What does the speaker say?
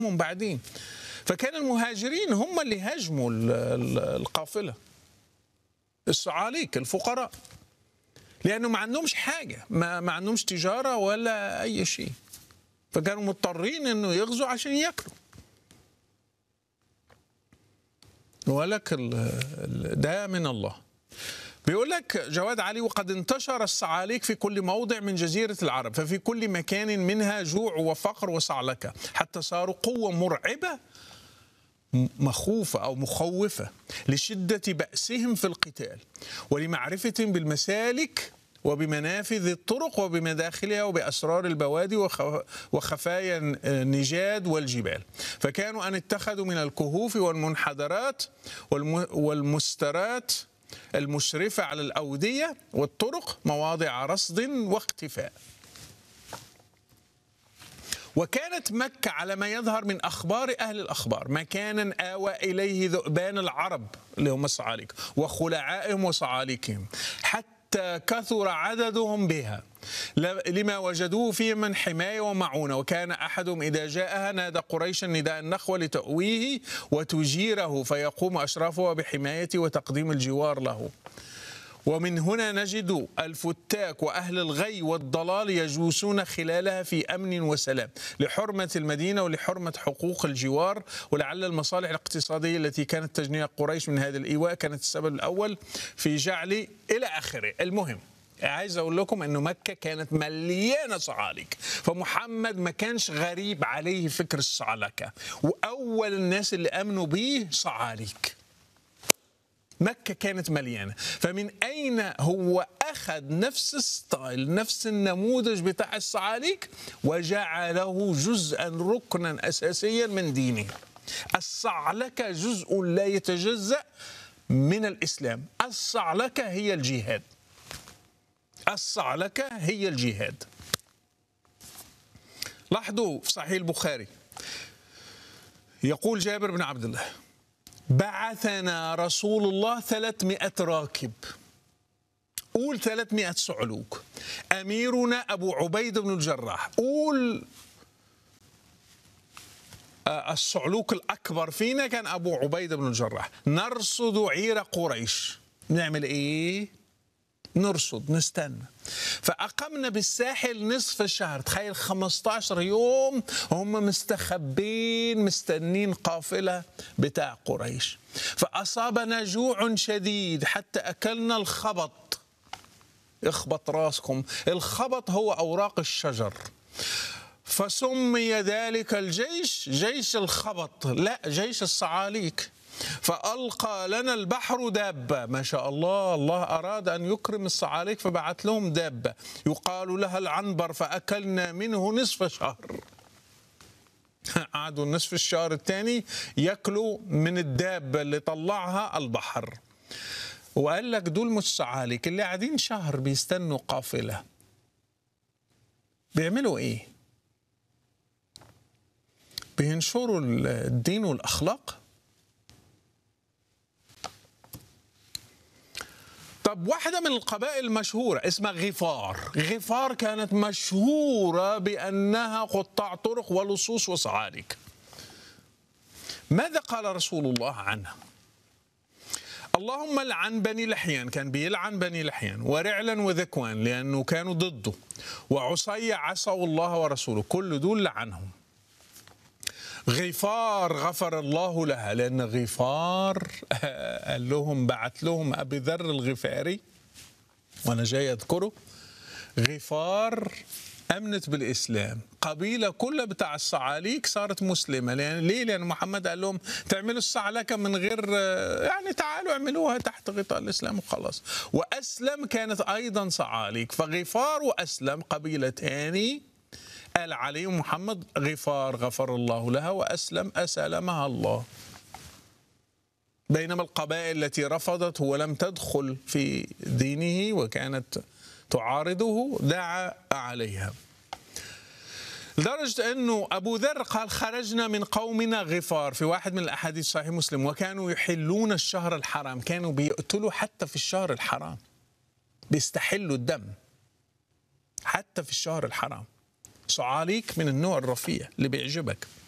هم بعدين فكان المهاجرين هم اللي هاجموا ال- ال- القافله الصعاليك الفقراء لانه ما عندهمش حاجه ما, ما عندهمش تجاره ولا اي شيء فكانوا مضطرين انه يغزوا عشان ياكلوا ولك ال- ال- ده من الله بيقول لك جواد علي وقد انتشر الصعاليك في كل موضع من جزيرة العرب ففي كل مكان منها جوع وفقر وصعلكة حتى صاروا قوة مرعبة م- مخوفة أو مخوفة لشدة بأسهم في القتال ولمعرفتهم بالمسالك وبمنافذ الطرق وبمداخلها وبأسرار البوادي وخ- وخفايا النجاد والجبال فكانوا أن اتخذوا من الكهوف والمنحدرات والم- والمسترات المشرفة على الأودية والطرق مواضع رصد واختفاء وكانت مكة على ما يظهر من أخبار أهل الأخبار مكانا آوى إليه ذؤبان العرب اللي هم الصعاليك وخلعائهم وصعاليكهم حتى كثر عددهم بها ل- لما وجدوه فيه من حماية ومعونة وكان أحدهم إذا جاءها نادى قريشا نداء النخوة لتأويه وتجيره فيقوم أشرافها بحمايته وتقديم الجوار له ومن هنا نجد الفتاك واهل الغي والضلال يجوسون خلالها في امن وسلام لحرمه المدينه ولحرمه حقوق الجوار ولعل المصالح الاقتصاديه التي كانت تجنيها قريش من هذا الايواء كانت السبب الاول في جعل الى اخره المهم عايز اقول لكم انه مكه كانت مليانه صعاليك فمحمد ما كانش غريب عليه فكر الصعلكه واول الناس اللي امنوا به صعاليك مكة كانت مليانة فمن أين هو أخذ نفس الستايل نفس النموذج بتاع الصعاليك وجعله جزءا ركنا أساسيا من دينه الصعلكة جزء لا يتجزأ من الإسلام الصعلكة هي الجهاد الصعلكة هي الجهاد لاحظوا في صحيح البخاري يقول جابر بن عبد الله بعثنا رسول الله 300 راكب قول 300 صعلوك أميرنا أبو عبيد بن الجراح قول آه، الصعلوك الأكبر فينا كان أبو عبيد بن الجراح نرصد عير قريش نعمل إيه؟ نرصد نستنى فأقمنا بالساحل نصف الشهر تخيل 15 يوم هم مستخبين مستنين قافلة بتاع قريش فأصابنا جوع شديد حتى أكلنا الخبط اخبط راسكم الخبط هو أوراق الشجر فسمي ذلك الجيش جيش الخبط لا جيش الصعاليك فألقى لنا البحر دابة ما شاء الله الله أراد أن يكرم الصعاليك فبعث لهم دابة يقال لها العنبر فأكلنا منه نصف شهر قعدوا نصف الشهر الثاني ياكلوا من الدابة اللي طلعها البحر وقال لك دول مش صعاليك اللي قاعدين شهر بيستنوا قافلة بيعملوا ايه بينشروا الدين والأخلاق طب واحدة من القبائل المشهورة اسمها غفار غفار كانت مشهورة بأنها قطاع طرق ولصوص وصعاليك ماذا قال رسول الله عنها اللهم لعن بني لحيان كان بيلعن بني لحيان ورعلا وذكوان لأنه كانوا ضده وعصي عصوا الله ورسوله كل دول لعنهم غفار غفر الله لها لأن غفار قال لهم بعت لهم أبي ذر الغفاري وأنا جاي أذكره غفار أمنت بالإسلام قبيلة كلها بتاع الصعاليك صارت مسلمة لأن ليه؟ لأن محمد قال لهم تعملوا الصعلكة من غير يعني تعالوا اعملوها تحت غطاء الإسلام وخلاص وأسلم كانت أيضا صعاليك فغفار وأسلم قبيلتان قال عليهم محمد غفار غفر الله لها وأسلم أسلمها الله بينما القبائل التي رفضت ولم تدخل في دينه وكانت تعارضه دعا عليها لدرجة أنه أبو ذر قال خرجنا من قومنا غفار في واحد من الأحاديث صحيح مسلم وكانوا يحلون الشهر الحرام كانوا بيقتلوا حتى في الشهر الحرام بيستحلوا الدم حتى في الشهر الحرام صعاليك من النوع الرفيع اللي بيعجبك